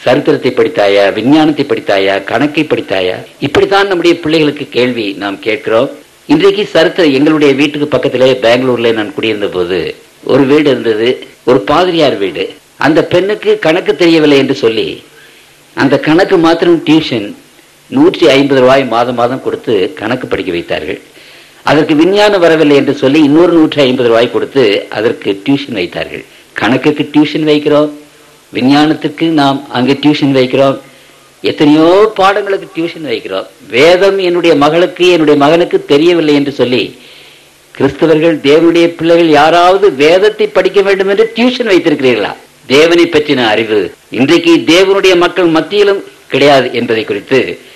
சரித்திரத்தை படித்தாயா விஞ்ஞானத்தை படித்தாயா கணக்கை படித்தாயா இப்படித்தான் நம்முடைய பிள்ளைகளுக்கு கேள்வி நாம் கேட்கிறோம் இன்றைக்கு சரித்திர எங்களுடைய வீட்டுக்கு பக்கத்திலே பெங்களூர்ல நான் குடியிருந்த போது ஒரு வீடு இருந்தது ஒரு பாதிரியார் வீடு அந்த பெண்ணுக்கு கணக்கு தெரியவில்லை என்று சொல்லி அந்த கணக்கு மாத்திரம் டியூஷன் நூற்றி ஐம்பது ரூபாய் மாதம் மாதம் கொடுத்து கணக்கு படிக்க வைத்தார்கள் அதற்கு விஞ்ஞானம் வரவில்லை என்று சொல்லி இன்னொரு நூற்றி ஐம்பது ரூபாய் கொடுத்து அதற்கு டியூஷன் வைத்தார்கள் கணக்குக்கு டியூஷன் வைக்கிறோம் விஞ்ஞானத்துக்கு நாம் அங்கே டியூஷன் வைக்கிறோம் எத்தனையோ பாடங்களுக்கு டியூஷன் வைக்கிறோம் வேதம் என்னுடைய மகளுக்கு என்னுடைய மகனுக்கு தெரியவில்லை என்று சொல்லி கிறிஸ்தவர்கள் தேவனுடைய பிள்ளைகள் யாராவது வேதத்தை படிக்க வேண்டும் என்று டியூஷன் வைத்திருக்கிறீர்களா தேவனை பற்றின அறிவு இன்றைக்கு தேவனுடைய மக்கள் மத்தியிலும் கிடையாது என்பதை குறித்து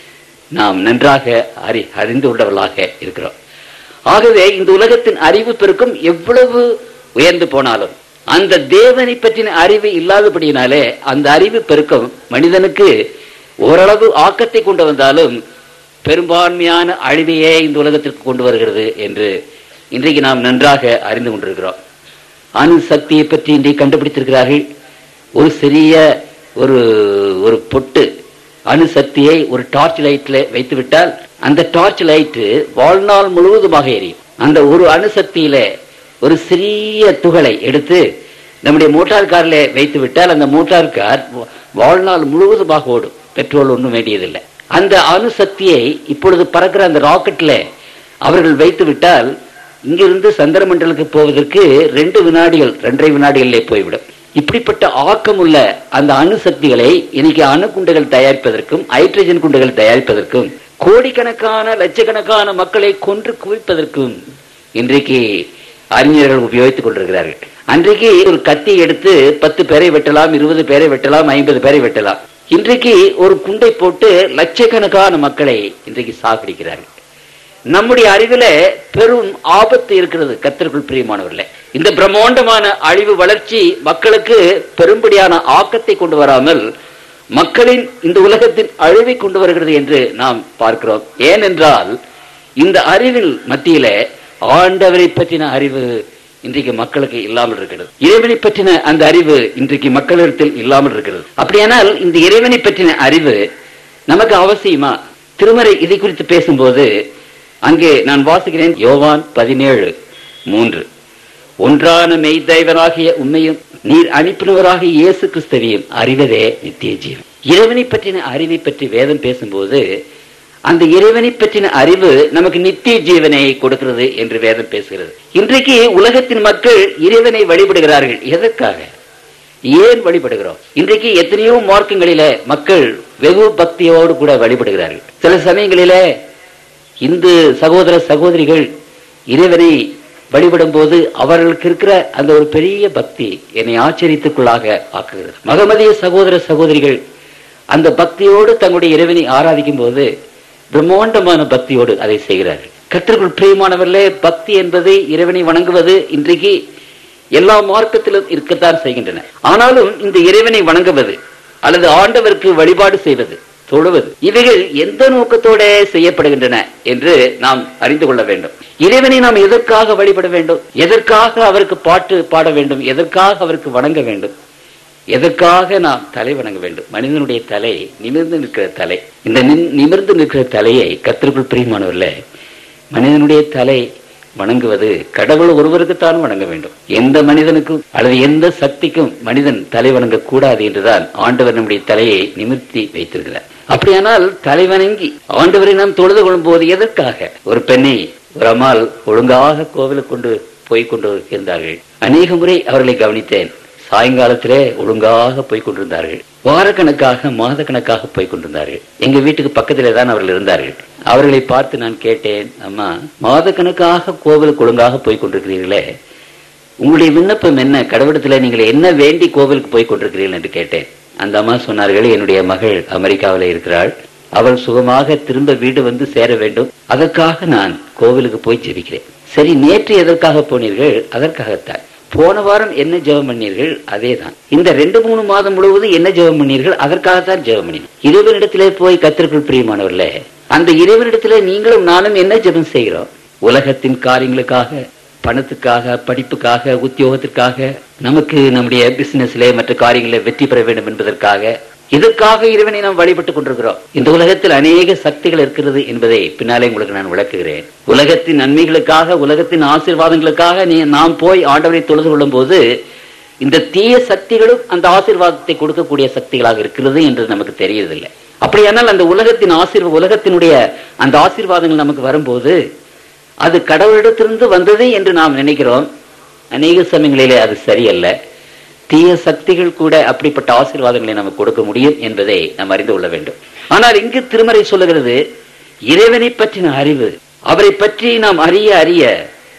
நாம் நன்றாக அறி அறிந்து கொண்டவர்களாக இருக்கிறோம் ஆகவே இந்த உலகத்தின் அறிவு பெருக்கும் எவ்வளவு உயர்ந்து போனாலும் அந்த தேவனை பற்றின அறிவு இல்லாதபடியினாலே அந்த அறிவு பெருக்கம் மனிதனுக்கு ஓரளவு ஆக்கத்தை கொண்டு வந்தாலும் பெரும்பான்மையான அழிவையே இந்த உலகத்திற்கு கொண்டு வருகிறது என்று இன்றைக்கு நாம் நன்றாக அறிந்து கொண்டிருக்கிறோம் அணு சக்தியை பற்றி இன்றைக்கு கண்டுபிடித்திருக்கிறார்கள் ஒரு சிறிய ஒரு ஒரு பொட்டு அணு சக்தியை ஒரு டார்ச் லைட்ல வைத்து விட்டால் அந்த டார்ச் லைட்டு வாழ்நாள் முழுவதுமாக எரியும் அந்த ஒரு அணு சக்தியில ஒரு சிறிய துகளை எடுத்து நம்முடைய மோட்டார் கார்ல வைத்து விட்டால் அந்த மோட்டார் கார் வாழ்நாள் முழுவதுமாக ஓடும் பெட்ரோல் ஒன்றும் வேண்டியதில்லை அந்த அணு சக்தியை இப்பொழுது பறக்கிற அந்த ராக்கெட்ல அவர்கள் வைத்து விட்டால் இங்கிருந்து சந்திரமண்டலுக்கு போவதற்கு ரெண்டு வினாடிகள் ரெண்டரை வினாடிகளிலே போய்விடும் இப்படிப்பட்ட ஆக்கம் உள்ள அந்த அணு சக்திகளை இன்னைக்கு அணு குண்டுகள் தயாரிப்பதற்கும் ஹைட்ரஜன் குண்டுகள் தயாரிப்பதற்கும் கோடிக்கணக்கான லட்சக்கணக்கான மக்களை கொன்று குவிப்பதற்கும் இன்றைக்கு அறிஞர்கள் உபயோகித்துக் கொண்டிருக்கிறார்கள் அன்றைக்கு ஒரு கத்தி எடுத்து பத்து பேரை வெட்டலாம் இருபது பேரை வெட்டலாம் ஐம்பது பேரை வெட்டலாம் இன்றைக்கு ஒரு குண்டை போட்டு லட்சக்கணக்கான மக்களை இன்றைக்கு சாகடிக்கிறார்கள் நம்முடைய அறிவில பெரும் ஆபத்து இருக்கிறது கத்திற்குள் பிரியமானவர்களே இந்த பிரம்மாண்டமான அழிவு வளர்ச்சி மக்களுக்கு பெரும்படியான ஆக்கத்தை கொண்டு வராமல் மக்களின் இந்த உலகத்தின் அழிவை கொண்டு வருகிறது என்று நாம் பார்க்கிறோம் ஏனென்றால் இந்த அறிவில் மத்தியில ஆண்டவரை பற்றின அறிவு இன்றைக்கு மக்களுக்கு இல்லாமல் இருக்கிறது இறைவனை பற்றின அந்த அறிவு இன்றைக்கு மக்களிடத்தில் இல்லாமல் இருக்கிறது அப்படியானால் இந்த இறைவனை பற்றின அறிவு நமக்கு அவசியமா திருமறை இதை குறித்து பேசும்போது அங்கே நான் வாசிக்கிறேன் யோவான் பதினேழு மூன்று ஒன்றான மெய்தேவனாகிய உண்மையும் நீர் அனுப்பினவராகிய இயேசு கிறிஸ்தவையும் அறிவதே நித்திய ஜீவன் இறைவனை பற்றின அறிவை பற்றி வேதம் பேசும்போது அந்த இறைவனை பற்றின அறிவு நமக்கு நித்திய ஜீவனை கொடுக்கிறது என்று வேதம் பேசுகிறது இன்றைக்கு உலகத்தின் மக்கள் இறைவனை வழிபடுகிறார்கள் எதற்காக ஏன் வழிபடுகிறோம் இன்றைக்கு எத்தனையோ மார்க்கங்களில மக்கள் வெகு பக்தியோடு கூட வழிபடுகிறார்கள் சில சமயங்களில இந்து சகோதர சகோதரிகள் இறைவனை வழிபடும் போது அவர்களுக்கு இருக்கிற அந்த ஒரு பெரிய பக்தி என்னை ஆச்சரியத்துக்குள்ளாக ஆக்குகிறது மகமதிய சகோதர சகோதரிகள் அந்த பக்தியோடு தங்களுடைய இறைவனை ஆராதிக்கும் போது பிரம்மாண்டமான பக்தியோடு அதை செய்கிறார்கள் கத்திற்குள் பிரியமானவர்களே பக்தி என்பது இறைவனை வணங்குவது இன்றைக்கு எல்லா மார்க்கத்திலும் இருக்கத்தான் செய்கின்றன ஆனாலும் இந்த இறைவனை வணங்குவது அல்லது ஆண்டவருக்கு வழிபாடு செய்வது தொழுவது இவைகள் எந்த நோக்கத்தோட செய்யப்படுகின்றன என்று நாம் அறிந்து கொள்ள வேண்டும் இறைவனை நாம் எதற்காக வழிபட வேண்டும் எதற்காக அவருக்கு பாட்டு பாட வேண்டும் எதற்காக அவருக்கு வணங்க வேண்டும் எதற்காக நாம் தலை வணங்க வேண்டும் மனிதனுடைய தலை நிமிர்ந்து நிற்கிற தலை இந்த நின்- நிமிர்ந்து நிற்கிற தலையை கத்திற்குள் பிரியமானவர்களே மனிதனுடைய தலை வணங்குவது கடவுள் ஒருவருக்குத்தான் வணங்க வேண்டும் எந்த மனிதனுக்கும் அல்லது எந்த சக்திக்கும் மனிதன் தலை வணங்க கூடாது என்றுதான் ஆண்டவர் நம்முடைய தலையை நிமிர்த்தி வைத்திருக்கிறார் அப்படியானால் தலை வணங்கி ஆண்டவரை நாம் தொழுது கொள்ளும் போது எதற்காக ஒரு பெண்ணை ஒரு அம்மாள் ஒழுங்காக கோவிலுக்கு கொண்டு போய் கொண்டு இருந்தார்கள் அநேக முறை அவர்களை கவனித்தேன் சாயங்காலத்திலே ஒழுங்காக போய் கொண்டிருந்தார்கள் வாரக்கணக்காக மாதக்கணக்காக போய் கொண்டிருந்தார்கள் எங்க வீட்டுக்கு பக்கத்திலே தான் அவர்கள் இருந்தார்கள் அவர்களை பார்த்து நான் கேட்டேன் அம்மா மாதக்கணக்காக கோவிலுக்கு ஒழுங்காக போய் கொண்டிருக்கிறீர்களே உங்களுடைய விண்ணப்பம் என்ன கடவுளத்துல நீங்கள் என்ன வேண்டி கோவிலுக்கு போய் கொண்டிருக்கிறீர்கள் என்று கேட்டேன் அந்த அம்மா சொன்னார்கள் என்னுடைய மகள் அமெரிக்காவில் இருக்கிறாள் அவள் சுகமாக திரும்ப வீடு வந்து சேர வேண்டும் அதற்காக நான் கோவிலுக்கு போய் ஜெபிக்கிறேன் சரி நேற்று எதற்காக போனீர்கள் அதற்காகத்தான் போன வாரம் என்ன ஜெபம் பண்ணீர்கள் அதேதான் இந்த ரெண்டு மூணு மாதம் முழுவதும் என்ன ஜெபம் பண்ணீர்கள் அதற்காகத்தான் ஜெபம் பண்ணினோம் இறைவனிடத்திலே போய் கத்திற்குள் பிரியமானவர்களே அந்த இறைவனிடத்திலே நீங்களும் நானும் என்ன ஜெபம் செய்கிறோம் உலகத்தின் காரியங்களுக்காக பணத்துக்காக படிப்புக்காக உத்தியோகத்திற்காக நமக்கு நம்முடைய பிசினஸ்ல மற்ற காரியங்களில் வெற்றி பெற வேண்டும் என்பதற்காக இதற்காக இறைவனை நாம் வழிபட்டுக் கொண்டிருக்கிறோம் இந்த உலகத்தில் அநேக சக்திகள் இருக்கிறது என்பதை பின்னாலே உங்களுக்கு நான் விளக்குகிறேன் உலகத்தின் நன்மைகளுக்காக உலகத்தின் ஆசீர்வாதங்களுக்காக நீ நாம் போய் ஆண்டவரை தொழுது கொள்ளும் போது இந்த தீய சக்திகளும் அந்த ஆசீர்வாதத்தை கொடுக்கக்கூடிய சக்திகளாக இருக்கிறது என்று நமக்கு தெரியறதில்லை அப்படியானால் அந்த உலகத்தின் ஆசீர்வ உலகத்தினுடைய அந்த ஆசீர்வாதங்கள் நமக்கு வரும்போது அது கடவுளிடத்திலிருந்து வந்தது என்று நாம் நினைக்கிறோம் அநேக சமயங்களிலே அது சரியல்ல தீய சக்திகள் கூட அப்படிப்பட்ட ஆசீர்வாதங்களை நமக்கு கொடுக்க முடியும் என்பதை நாம் அறிந்து கொள்ள வேண்டும் ஆனால் இங்கு திருமறை சொல்லுகிறது இறைவனை பற்றின அறிவு அவரை பற்றி நாம் அறிய அறிய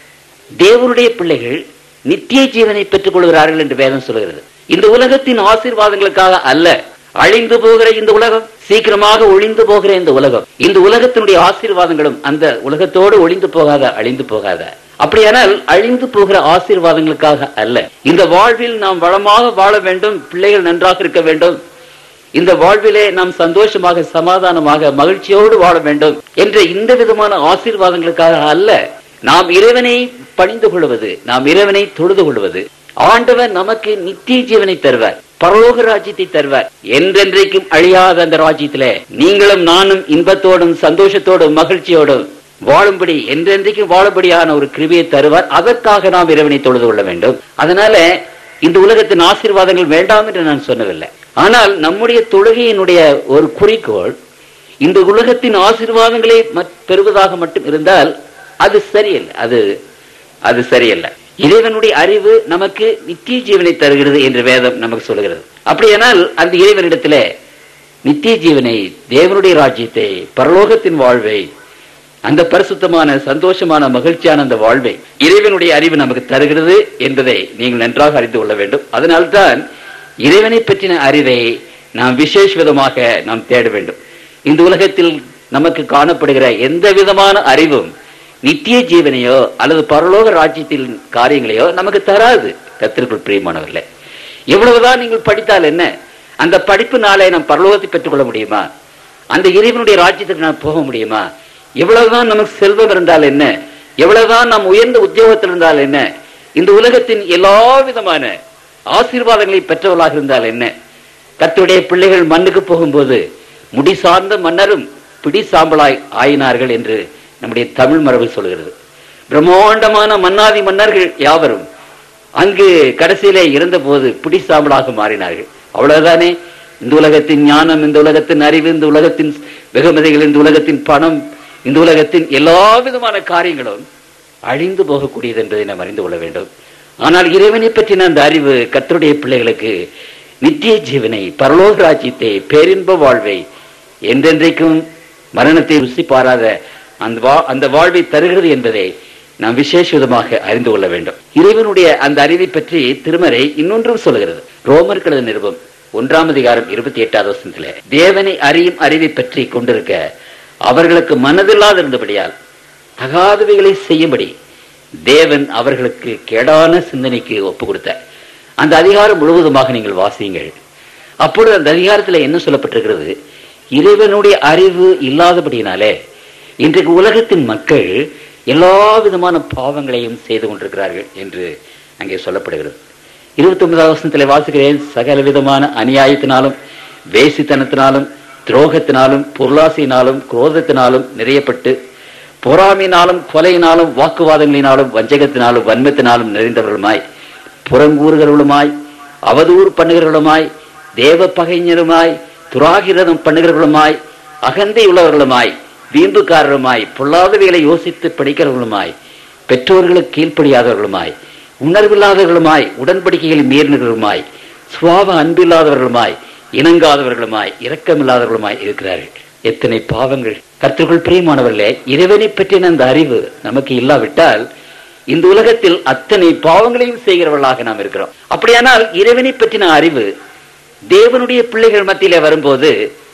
தேவனுடைய பிள்ளைகள் நித்திய ஜீவனை பெற்றுக் கொள்கிறார்கள் என்று வேதம் சொல்கிறது இந்த உலகத்தின் ஆசீர்வாதங்களுக்காக அல்ல அழிந்து போகிற இந்த உலகம் சீக்கிரமாக ஒளிந்து போகிற இந்த உலகம் இந்த உலகத்தினுடைய ஆசீர்வாதங்களும் அந்த உலகத்தோடு ஒளிந்து போகாத அழிந்து போகாத அப்படியானால் அழிந்து போகிற ஆசீர்வாதங்களுக்காக அல்ல இந்த வாழ்வில் நாம் வளமாக வாழ வேண்டும் பிள்ளைகள் நன்றாக இருக்க வேண்டும் இந்த வாழ்விலே நாம் சந்தோஷமாக சமாதானமாக மகிழ்ச்சியோடு வாழ வேண்டும் என்ற இந்த விதமான ஆசீர்வாதங்களுக்காக அல்ல நாம் இறைவனை பணிந்து கொள்வது நாம் இறைவனை தொழுது கொள்வது ஆண்டவர் நமக்கு நித்திய ஜீவனை தருவார் பரலோக ராஜ்யத்தை தருவார் என்றென்றைக்கும் அழியாத அந்த ராஜ்யத்திலே நீங்களும் நானும் இன்பத்தோடும் சந்தோஷத்தோடும் மகிழ்ச்சியோடும் வாழும்படி என்றென்றைக்கும் வாழும்படியான ஒரு கிருபியை தருவார் அதற்காக நாம் இறைவனை தொழுது கொள்ள வேண்டும் அதனால இந்த உலகத்தின் ஆசீர்வாதங்கள் வேண்டாம் என்று நான் சொன்னதில்லை ஆனால் நம்முடைய தொழுகையினுடைய ஒரு குறிக்கோள் இந்த உலகத்தின் ஆசீர்வாதங்களை மற்- பெறுவதாக மட்டும் இருந்தால் அது சரியல்ல அது அது சரியல்ல இறைவனுடைய அறிவு நமக்கு நித்திய ஜீவனை தருகிறது என்று வேதம் நமக்கு சொல்கிறது அப்படியானால் அந்த இறைவனிடத்திலே நித்திய ஜீவனை தேவனுடைய ராஜ்யத்தை பரலோகத்தின் வாழ்வை அந்த பரிசுத்தமான சந்தோஷமான மகிழ்ச்சியான அந்த வாழ்வை இறைவனுடைய அறிவு நமக்கு தருகிறது என்பதை நீங்கள் நன்றாக அறிந்து கொள்ள வேண்டும் அதனால்தான் இறைவனை பற்றின அறிவை நாம் விசேஷ விதமாக நாம் தேட வேண்டும் இந்த உலகத்தில் நமக்கு காணப்படுகிற எந்த விதமான அறிவும் நித்திய ஜீவனையோ அல்லது பரலோக ராஜ்யத்தின் காரியங்களையோ நமக்கு தராது கத்திற்குள் பிரியமானவர்களே எவ்வளவுதான் நீங்கள் படித்தால் என்ன அந்த படிப்பினாலே நாம் பரலோகத்தை பெற்றுக்கொள்ள முடியுமா அந்த இறைவனுடைய ராஜ்யத்துக்கு நாம் போக முடியுமா எவ்வளவுதான் நமக்கு செல்வம் இருந்தால் என்ன எவ்வளவுதான் நாம் உயர்ந்த உத்தியோகத்தில் இருந்தால் என்ன இந்த உலகத்தின் எல்லா விதமான ஆசீர்வாதங்களை பெற்றவர்களாக இருந்தால் என்ன கர்த்தருடைய பிள்ளைகள் மண்ணுக்கு போகும்போது முடி சார்ந்த மன்னரும் பிடி சாம்பலாய் ஆயினார்கள் என்று நம்முடைய தமிழ் மரபு சொல்கிறது பிரம்மாண்டமான மன்னாதி மன்னர்கள் யாவரும் அங்கு கடைசியிலே இருந்தபோது பிடி சாம்பலாக மாறினார்கள் அவ்வளவுதானே இந்த உலகத்தின் ஞானம் இந்த உலகத்தின் அறிவு இந்த உலகத்தின் வெகுமதிகள் இந்த உலகத்தின் பணம் இந்த உலகத்தின் எல்லா விதமான காரியங்களும் அழிந்து போகக்கூடியது என்பதை நாம் அறிந்து கொள்ள வேண்டும் ஆனால் இறைவனை பற்றின அந்த அறிவு கர்த்தருடைய பிள்ளைகளுக்கு நித்திய ஜீவனை பரலோக ராஜ்யத்தை பேரின்ப வாழ்வை என்றென்றைக்கும் மரணத்தை ருசி பாராத அந்த வா அந்த வாழ்வை தருகிறது என்பதை நாம் விசேஷ விதமாக அறிந்து கொள்ள வேண்டும் இறைவனுடைய அந்த அறிவை பற்றி திருமறை இன்னொன்றும் சொல்கிறது ரோமர் கழுத நிருபம் ஒன்றாம் அதிகாரம் இருபத்தி எட்டாவது வசனத்திலே தேவனை அறியும் அறிவை பற்றி கொண்டிருக்க அவர்களுக்கு மனதில்லாது இருந்தபடியால் தகாதவைகளை செய்யும்படி தேவன் அவர்களுக்கு கேடான சிந்தனைக்கு ஒப்பு கொடுத்தார் அந்த அதிகாரம் முழுவதுமாக நீங்கள் வாசியுங்கள் அப்பொழுது அந்த அதிகாரத்தில் என்ன சொல்லப்பட்டிருக்கிறது இறைவனுடைய அறிவு இல்லாதபடியினாலே இன்றைக்கு உலகத்தின் மக்கள் எல்லா விதமான பாவங்களையும் செய்து கொண்டிருக்கிறார்கள் என்று அங்கே சொல்லப்படுகிறது இருபத்தி ஒன்பதாவது வசனத்தில் வாசிக்கிறேன் சகல விதமான அநியாயத்தினாலும் வேசித்தனத்தினாலும் துரோகத்தினாலும் பொருளாசையினாலும் குரோதத்தினாலும் நிறையப்பட்டு பொறாமையினாலும் கொலையினாலும் வாக்குவாதங்களினாலும் வஞ்சகத்தினாலும் வன்மத்தினாலும் நிறைந்தவர்களுமாய் புறங்கூறுகிறவர்களுமாய் அவதூறு பண்ணுகிறவர்களுமாய் தேவ பகைஞருமாய் துராகிரதம் பண்ணுகிறவர்களுமாய் அகந்தை உள்ளவர்களுமாய் வீம்புக்காரருமாய் பொல்லாதவைகளை யோசித்து படிக்கிறவர்களுமாய் பெற்றோர்களுக்கு கீழ்ப்படியாதவர்களுமாய் உணர்வில்லாதவர்களுமாய் உடன்படிக்கைகளை மீறினவர்களுமாய் சுவாப அன்பில்லாதவர்களுமாய் இணங்காதவர்களுமாய் இரக்கமில்லாதவர்களுமாய் இருக்கிறார்கள் எத்தனை பாவங்கள் கர்த்தர்கள் பிரியமானவர்களே இறைவனை பற்றின அந்த அறிவு நமக்கு இல்லாவிட்டால் இந்த உலகத்தில் அத்தனை பாவங்களையும் செய்கிறவர்களாக நாம் இருக்கிறோம் அப்படியானால் இறைவனை பற்றின அறிவு தேவனுடைய பிள்ளைகள் மத்தியிலே வரும்போது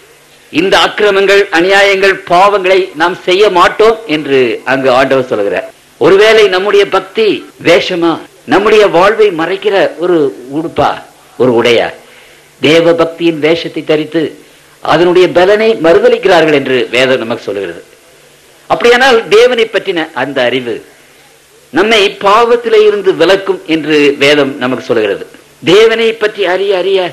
இந்த அக்கிரமங்கள் அநியாயங்கள் பாவங்களை நாம் செய்ய மாட்டோம் என்று அங்கு ஆண்டவர் சொல்கிறார் ஒருவேளை நம்முடைய பக்தி வேஷமா நம்முடைய வாழ்வை மறைக்கிற ஒரு உடுப்பா ஒரு உடையா தேவ பக்தியின் வேஷத்தை தரித்து அதனுடைய பலனை மறுதளிக்கிறார்கள் என்று வேதம் நமக்கு சொல்லுகிறது அப்படியானால் தேவனை பற்றின அந்த அறிவு நம்மை பாவத்திலே இருந்து விலக்கும் என்று வேதம் நமக்கு சொல்கிறது தேவனை பற்றி அறிய அறிய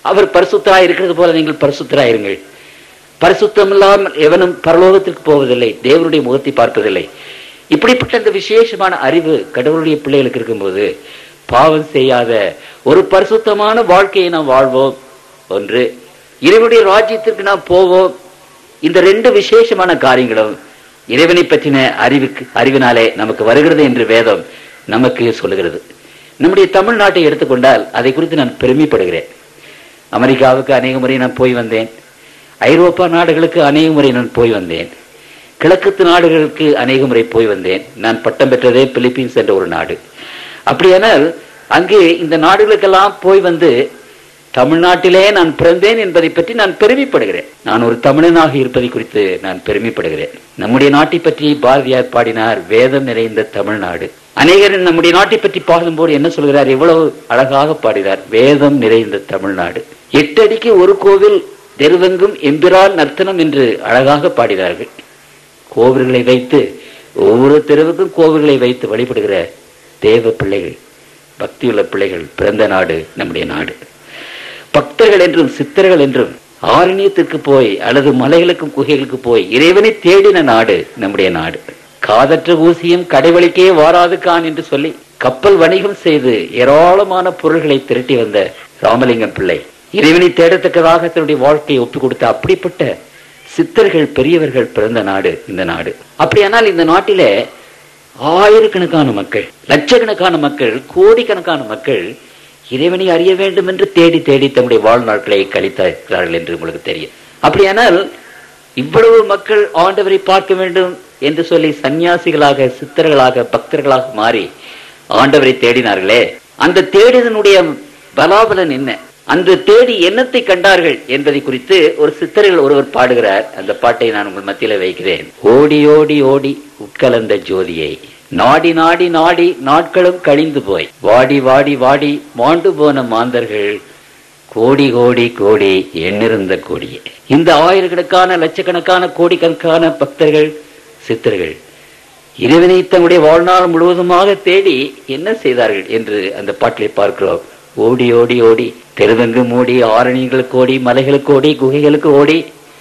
அவர் பரிசுத்தராய் இருக்கிறது போல நீங்கள் பரிசுத்தராயிருங்கள் பரிசுத்தம் இல்லாமல் எவனும் பரலோகத்திற்கு போவதில்லை தேவனுடைய முகத்தை பார்ப்பதில்லை இப்படிப்பட்ட இந்த விசேஷமான அறிவு கடவுளுடைய பிள்ளைகளுக்கு இருக்கும்போது பாவம் செய்யாத ஒரு பரிசுத்தமான வாழ்க்கையை நாம் வாழ்வோம் ஒன்று இறைவனுடைய ராஜ்யத்திற்கு நாம் போவோம் இந்த ரெண்டு விசேஷமான காரியங்களும் இறைவனை பற்றின அறிவுக்கு அறிவினாலே நமக்கு வருகிறது என்று வேதம் நமக்கு சொல்லுகிறது நம்முடைய தமிழ்நாட்டை எடுத்துக்கொண்டால் அதை குறித்து நான் பெருமைப்படுகிறேன் அமெரிக்காவுக்கு அநேக முறை நான் போய் வந்தேன் ஐரோப்பா நாடுகளுக்கு அநேக முறை நான் போய் வந்தேன் கிழக்கத்து நாடுகளுக்கு அநேக முறை போய் வந்தேன் நான் பட்டம் பெற்றதே பிலிப்பீன்ஸ் என்ற ஒரு நாடு அப்படியானால் அங்கே இந்த நாடுகளுக்கெல்லாம் போய் வந்து தமிழ்நாட்டிலே நான் பிறந்தேன் என்பதை பற்றி நான் பெருமைப்படுகிறேன் நான் ஒரு தமிழனாக இருப்பதை குறித்து நான் பெருமைப்படுகிறேன் நம்முடைய நாட்டை பற்றி பாரதியார் பாடினார் வேதம் நிறைந்த தமிழ்நாடு அநேகர் நம்முடைய நாட்டை பற்றி பாடும்போது என்ன சொல்கிறார் எவ்வளவு அழகாக பாடினார் வேதம் நிறைந்த தமிழ்நாடு எட்டு அடிக்கு ஒரு கோவில் தெருவெங்கும் எம்பிரால் நர்த்தனம் என்று அழகாக பாடினார்கள் கோவில்களை வைத்து ஒவ்வொரு தெருவுக்கும் கோவில்களை வைத்து வழிபடுகிற தேவ பிள்ளைகள் பக்தியுள்ள பிள்ளைகள் பிறந்த நாடு நம்முடைய நாடு பக்தர்கள் என்றும் சித்தர்கள் என்றும் ஆரண்யத்திற்கு போய் அல்லது மலைகளுக்கும் குகைகளுக்கு போய் இறைவனை தேடின நாடு நம்முடைய நாடு காதற்ற ஊசியும் கடைவழிக்கே வாராது கான் என்று சொல்லி கப்பல் வணிகம் செய்து ஏராளமான பொருள்களை திரட்டி வந்த ராமலிங்கம் பிள்ளை இறைவனை தேடத்தக்கதாக தன்னுடைய வாழ்க்கையை ஒப்புக் கொடுத்த அப்படிப்பட்ட சித்தர்கள் பெரியவர்கள் பிறந்த நாடு இந்த நாடு அப்படியானால் இந்த நாட்டிலே ஆயிரக்கணக்கான மக்கள் லட்சக்கணக்கான மக்கள் கோடிக்கணக்கான மக்கள் இறைவனை அறிய வேண்டும் என்று தேடி தேடி தம்முடைய வாழ்நாட்களை கழித்தார்கள் என்று உங்களுக்கு தெரியும் அப்படியானால் இவ்வளவு மக்கள் ஆண்டவரை பார்க்க வேண்டும் என்று சொல்லி சன்னியாசிகளாக சித்தர்களாக பக்தர்களாக மாறி ஆண்டவரை தேடினார்களே அந்த தேடிதனுடைய பலாபலன் என்ன அந்த தேடி என்னத்தை கண்டார்கள் என்பதை குறித்து ஒரு சித்தர்கள் ஒருவர் பாடுகிறார் அந்த பாட்டை நான் உங்கள் மத்தியில வைக்கிறேன் ஓடி ஓடி ஓடி உட்கலந்த ஜோதியை நாடி நாடி நாடி நாட்களும் கழிந்து போய் வாடி வாடி வாடி மாண்டு போன மாந்தர்கள் கோடி கோடி கோடி எண்ணிருந்த கோடியே இந்த ஆயிரக்கணக்கான லட்சக்கணக்கான கோடிக்கணக்கான பக்தர்கள் சித்தர்கள் இறைவனை தங்களுடைய வாழ்நாள் முழுவதுமாக தேடி என்ன செய்தார்கள் என்று அந்த பாட்டிலே பார்க்கிறோம் ஓடி ஓடி ஓடி தெருவெங்கும் ஓடி ஆரணிகளுக்கு ஓடி மலைகளுக்கு ஓடி குகைகளுக்கு ஓடி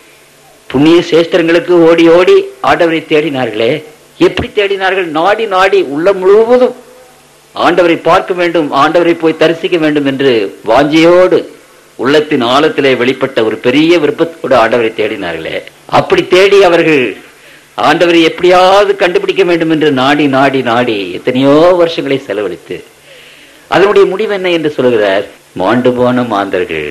புண்ணிய சேஸ்திரங்களுக்கு ஓடி ஓடி ஆண்டவரை தேடினார்களே எப்படி தேடினார்கள் நாடி நாடி உள்ள முழுவதும் ஆண்டவரை பார்க்க வேண்டும் ஆண்டவரை போய் தரிசிக்க வேண்டும் என்று வாஞ்சியோடு உள்ளத்தின் ஆழத்திலே வெளிப்பட்ட ஒரு பெரிய விருப்பத்தோடு ஆண்டவரை தேடினார்களே அப்படி தேடி அவர்கள் ஆண்டவரை எப்படியாவது கண்டுபிடிக்க வேண்டும் என்று நாடி நாடி நாடி எத்தனையோ வருஷங்களை செலவழித்து அதனுடைய முடிவு என்ன என்று சொல்கிறார் மாண்டு போன மாந்தர்கள்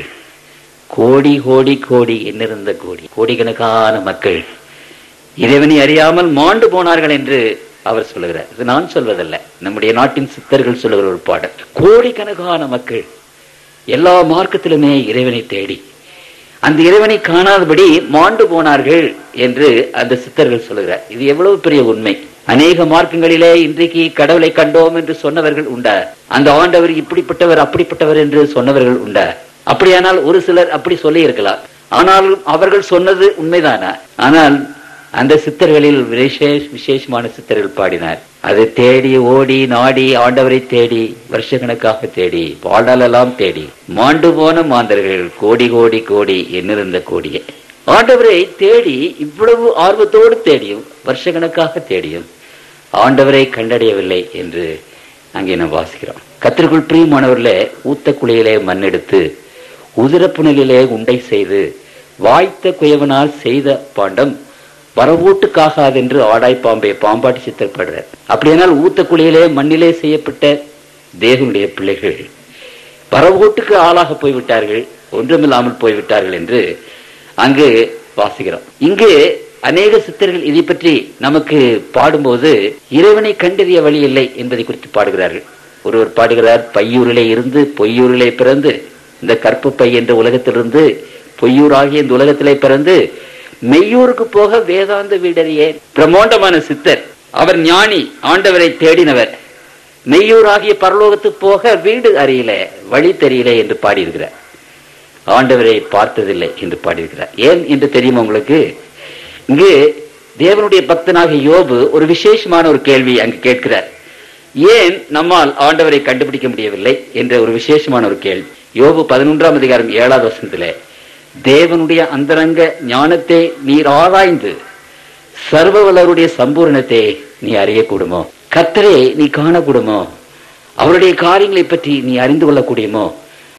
கோடி கோடி கோடி என்னிருந்த கோடி கோடிக்கணக்கான மக்கள் இறைவனை அறியாமல் மாண்டு போனார்கள் என்று அவர் சொல்லுகிறார் இது நான் சொல்வதல்ல நம்முடைய நாட்டின் சித்தர்கள் சொல்லுகிற ஒரு பாடல் கோடிக்கணக்கான மக்கள் எல்லா மார்க்கத்திலுமே இறைவனை தேடி அந்த இறைவனை காணாதபடி மாண்டு போனார்கள் என்று அந்த சித்தர்கள் சொல்லுகிறார் இது எவ்வளவு பெரிய உண்மை அநேக மார்க்கங்களிலே இன்றைக்கு கடவுளை கண்டோம் என்று சொன்னவர்கள் உண்டா அந்த ஆண்டவர் இப்படிப்பட்டவர் அப்படிப்பட்டவர் என்று சொன்னவர்கள் உண்டா அப்படியானால் ஒரு சிலர் அப்படி சொல்லி இருக்கலாம் ஆனாலும் அவர்கள் சொன்னது உண்மைதானா ஆனால் அந்த சித்தர்களில் விசேஷ விசேஷமான சித்தர்கள் பாடினார் அது தேடி ஓடி நாடி ஆண்டவரை தேடி வருஷக்கணக்காக தேடி வாழ்நாளெல்லாம் தேடி மாண்டு போன மாந்தர்கள் கோடி கோடி கோடி என்னிருந்த கோடியே ஆண்டவரை தேடி இவ்வளவு ஆர்வத்தோடு தேடியும் வருஷக்கணக்காக தேடியும் ஆண்டவரை கண்டடையவில்லை என்று அங்கே நாம் வாசிக்கிறோம் கத்திற்குள் பிரியமானவர்களே ஊத்த குழியிலே மண்ணெடுத்து உதிரப்புணலிலே உண்டை செய்து வாய்த்த குயவனால் செய்த பாண்டம் வரவூட்டுக்காகாது என்று ஆடாய் பாம்பை பாம்பாட்டி சித்தப்படுறார் அப்படியானால் ஊத்த குழியிலே மண்ணிலே செய்யப்பட்ட தேவனுடைய பிள்ளைகள் வரவோட்டுக்கு ஆளாக போய்விட்டார்கள் ஒன்றுமில்லாமல் போய்விட்டார்கள் என்று அங்கு வாசிக்கிறோம் இங்கு அநேக சித்தர்கள் இதை பற்றி நமக்கு பாடும்போது இறைவனை கண்டறிய வழி இல்லை என்பதை குறித்து பாடுகிறார்கள் ஒருவர் பாடுகிறார் பையூரிலே இருந்து பொய்யூரிலே பிறந்து இந்த கற்பு பை என்ற உலகத்திலிருந்து பொய்யூராகிய இந்த உலகத்திலே பிறந்து மெய்யூருக்கு போக வேதாந்த வீடறியே பிரம்மாண்டமான சித்தர் அவர் ஞானி ஆண்டவரை தேடினவர் மெய்யூராகிய பரலோகத்து போக வீடு அறியல வழி தெரியல என்று பாடியிருக்கிறார் ஆண்டவரை பார்த்ததில்லை என்று பாடியிருக்கிறார் ஏன் என்று தெரியுமா உங்களுக்கு இங்கு தேவனுடைய பக்தனாக யோபு ஒரு விசேஷமான ஒரு கேள்வி அங்கு கேட்கிறார் ஏன் நம்மால் ஆண்டவரை கண்டுபிடிக்க முடியவில்லை என்ற ஒரு விசேஷமான ஒரு கேள்வி யோபு பதினொன்றாம் அதிகாரம் ஏழாவது வசனத்திலே தேவனுடைய அந்தரங்க ஞானத்தை நீர் ஆராய்ந்து சர்வவல்லருடைய சம்பூரணத்தை நீ அறியக்கூடுமோ கர்த்தரே நீ காணக்கூடுமோ அவருடைய காரியங்களை பற்றி நீ அறிந்து கொள்ளக்கூடியமோ